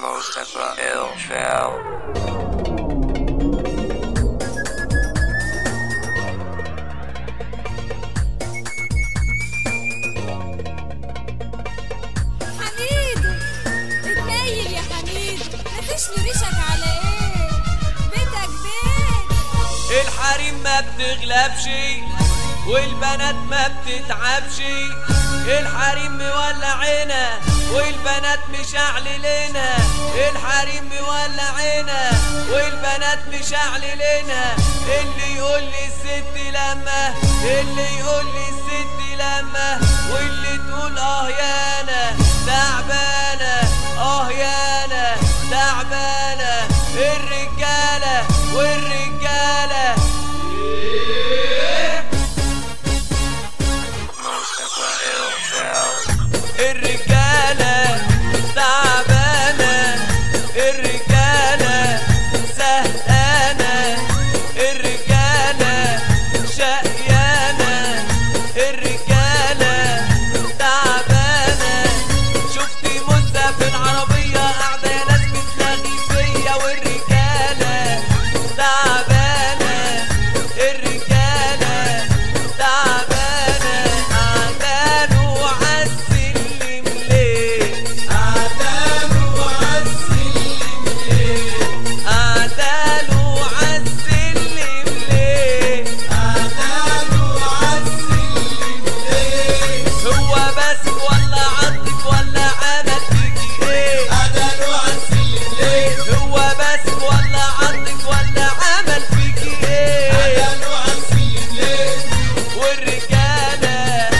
Mustafa Ill Fell. حميدو اتنيل يا حميدو مفيش ريشك على ايه بيتك بيت الحريم ما بتغلبش والبنات ما بتتعبش الحريم مولعنا والبنات مشعللنا الحريم مولعنا والبنات مشعللنا اللي يقول لي الست لما اللي يقول لي الست لما واللي تقول اه يانا تعبانه اه يانا تعبانه الرجاله والرجاله Mustafa Ill Fell. الرجالة تعبانة الرجالة زهقانة الرجالة شقيانة الرجالة تعبانة شفت مزة في العربية قاعدة يا ناس بتلاغي فيا والرجالة تعبانة الرجالة تعبانة قعدانوا عالسلم ليه قعدانوا عالسلم ليه قعدانوا عالسلم ليه قعدانوا عالسلم ليه هو بس ولا عضك ولا عمل فيكي ايه قعدانوا عالسلم ليه هو بس ولا عضك ولا عمل فيكي ايه قعدانوا عالسلم ليه والرجاله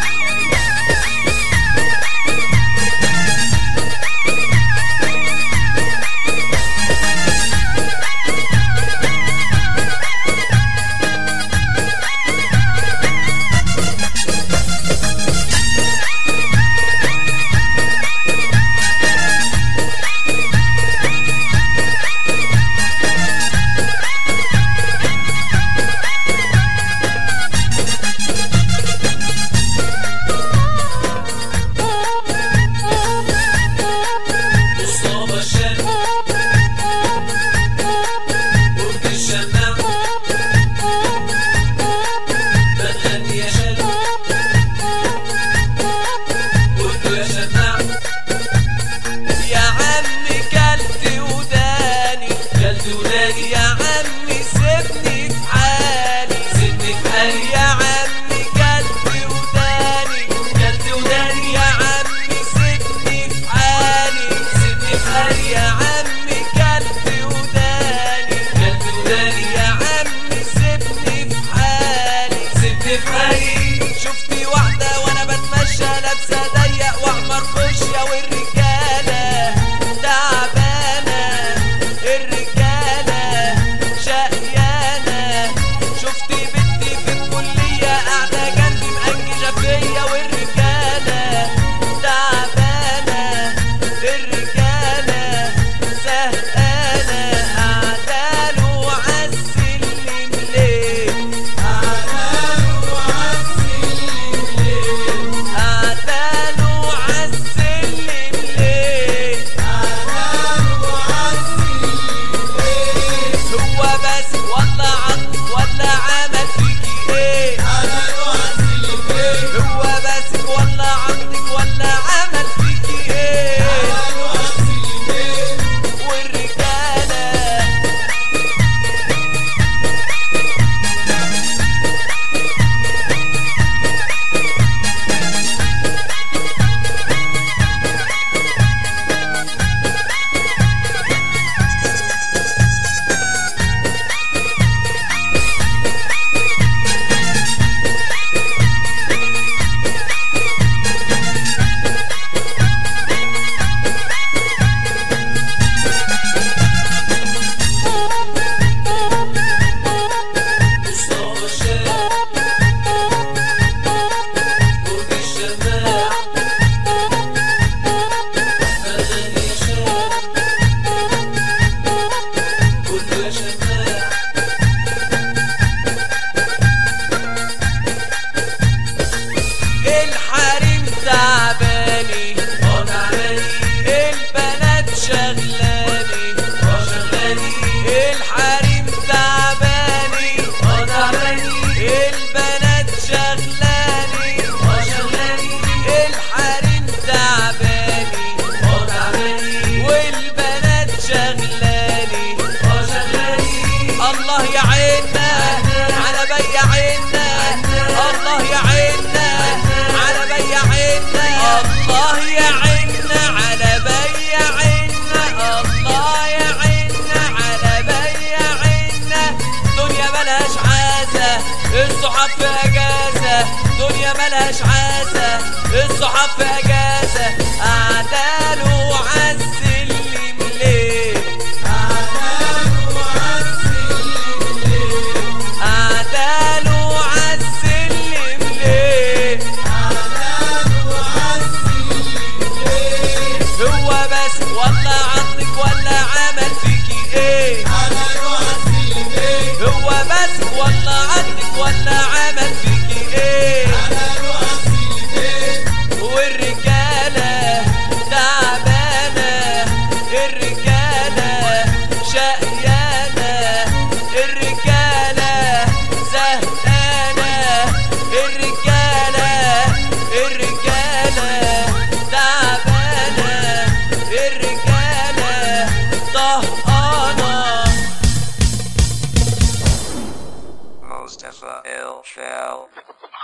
مصطفى الشام ورد الشمام بتغني يا شام ورد يا شمام يا عمي كلت وداني كلت وداني يا عمي سيبني في حالي سيبني في حالي يا عمي كلت وداني كلت وداني يا عمي سيبني في حالي سيبني في حالي يا عمي كلت وداني كلت وداني يا عمي سيبني في حالي سيبني في حالي شفتي واحدة وانا بتمشى لابسة ضيق واحمر خشية الله يا عنا على بياعنا الله يا عنا على بياعنا دنيا ملهاش عازة الصحاب في اجازة دنيا ملهاش عازة الصحاب في اجازة اعداله عالسلم ليه اعداله عالسلم ليه هو بس ولا عضك ولا عمل فيكي ايه هو بس ولا عضك ولا عمل فيكي ايه والرجالة تعبانة الرجالة شقيانة الرجالة زهقانة الرجالة الرجالة تعبانة الرجالة طهقانة Mustafa El Shell.